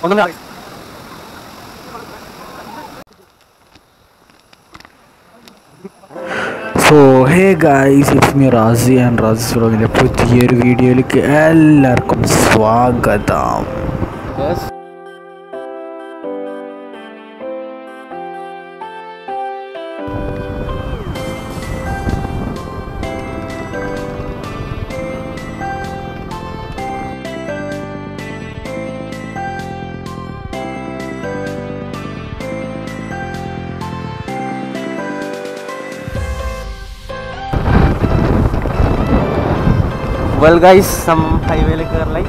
ഒന്നും so hey guys it's me Razi and Razi വ്ലോഗിൻ്റെ പുതിയൊരു വീഡിയോയിലേക്ക് എല്ലാവർക്കും സ്വാഗതം വെൽ ഗൈസ് സം ഹൈവേയിൽ കയറലായി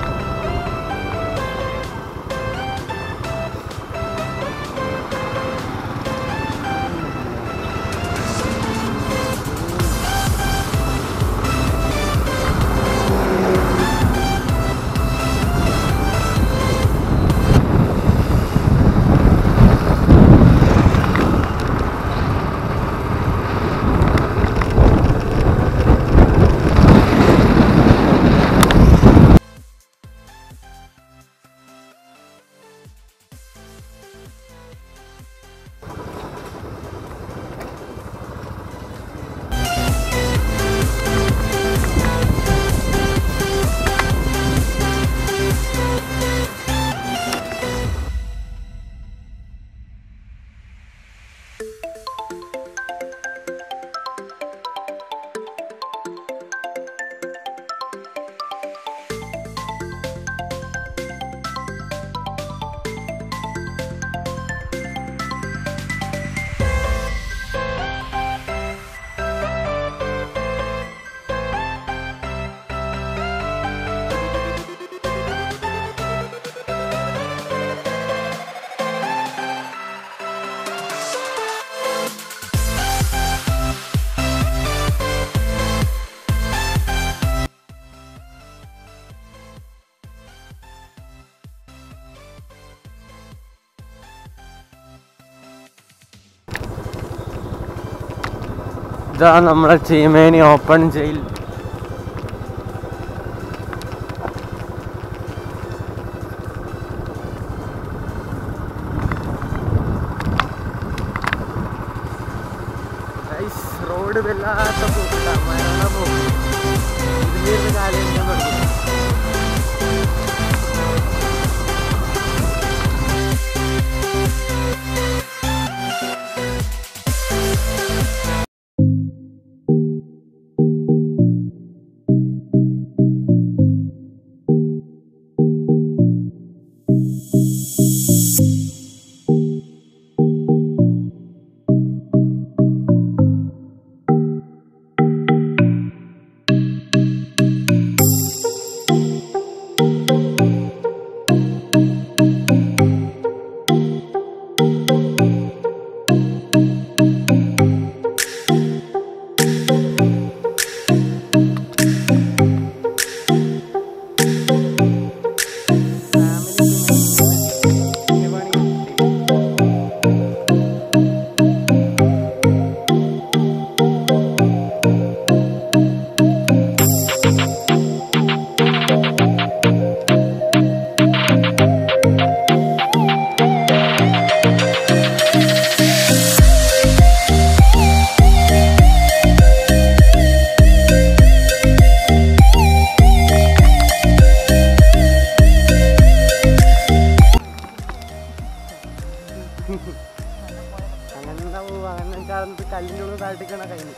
ഇതാ നമ്മളെ ചീമേനി ഓപ്പൺ ജയിൽ റോഡ് വല്ലാത്ത പോക്കില്ല മരണ പോക്ക് ഇതിന്റെ കാലം തുടങ്ങി അങ്ങനെ പോവാ അങ്ങനെ കാരണം കല്ലിൻ്റെ ഉള്ളിൽ താഴ്ത്തിക്കണ കഴിഞ്ഞു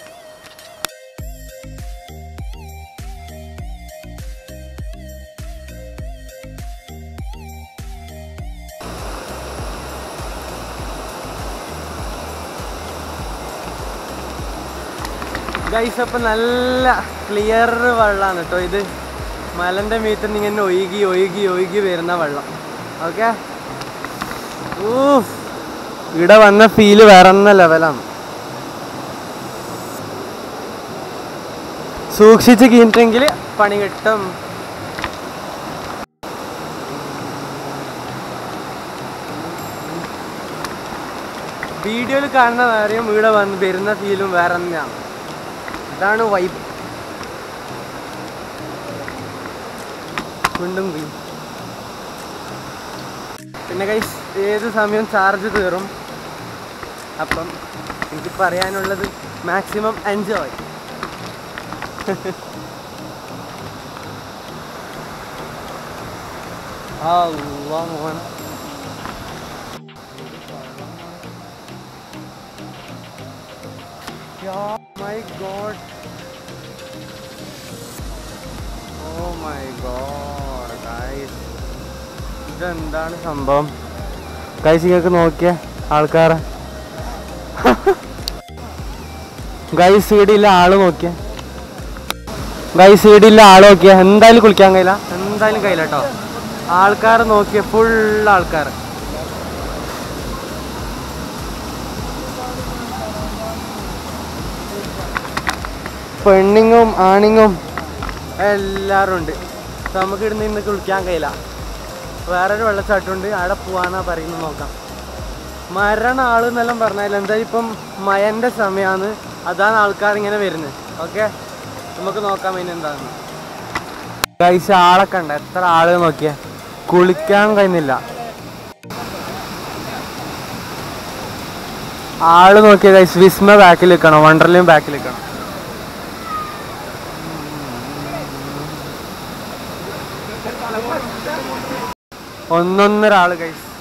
ഗൈസ് അപ്പം നല്ല ക്ലിയർ വെള്ളമാണ് കേട്ടോ ഇത് മലൻ്റെ മീത്തിൽ നിന്ന് ഇങ്ങനെ ഒഴുകി ഒഴുകി ഒഴുകി വരുന്ന വെള്ളം ഓക്കെ ഊ ഇവിടെ വന്ന ഫീല് വേറെ ലെവലാണ് സൂക്ഷിച്ച് കീഞ്ഞിട്ടെങ്കിൽ പണി കിട്ടും വീഡിയോയിൽ കാണുന്ന വേറെയും ഇവിടെ വന്ന് വരുന്ന ഫീലും വേറെ തന്നെയാണ് ഇതാണ് വൈബ് വീണ്ടും പോയി പിന്നെ കൈസ് ഏത് സമയം ചാർജ് തീറും അപ്പം എനിക്ക് പറയാനുള്ളത് മാക്സിമം എൻജോയ് ആ മോനെ Yeah, my god. Oh my god, guys. ഇതെന്താണ് സംഭവം ഗൈസ് ഇങ്ങക്ക് നോക്കിയ ആൾക്കാരെ ഗൈസ് ഇവിടെ ആള് നോക്കിയ ഗൈസ് ഇവിടെ ആള് നോക്കിയ എന്തായാലും കുളിക്കാൻ കഴിയില്ല എന്തായാലും കഴിയില്ല കേട്ടോ ആൾക്കാർ നോക്കിയ ഫുൾ ആൾക്കാർ പെണ്ണിങ്ങും ആണിങ്ങും എല്ലാവരും ഉണ്ട് അപ്പൊ നമുക്ക് ഇടുന്ന് ഇന്ന് കുളിക്കാൻ കഴിയില്ല വേറൊരു വെള്ളച്ചാട്ടമുണ്ട് അവിടെ പോവാന്നാ പറയുന്നത് നോക്കാം മരണ ആള് എന്നെല്ലാം പറഞ്ഞാൽ എന്താ ഇപ്പം മയന്റെ സമയമാണ് അതാണ് ആൾക്കാർ ഇങ്ങനെ വരുന്നത് ഓക്കെ നമുക്ക് നോക്കാം ഇനി എന്താന്ന് കഴിച്ച ആളൊക്കെ ഉണ്ട് എത്ര ആള് നോക്കിയ കുളിക്കാൻ കഴിയുന്നില്ല ആള് നോക്കിയ കഴിച്ച് വിസ്മ ബാക്കിൽ നിൽക്കണം വണ്ടർലയും ബാക്കിൽ നിൽക്കണം ഒന്നൊന്നര ആള് കഴിച്ച്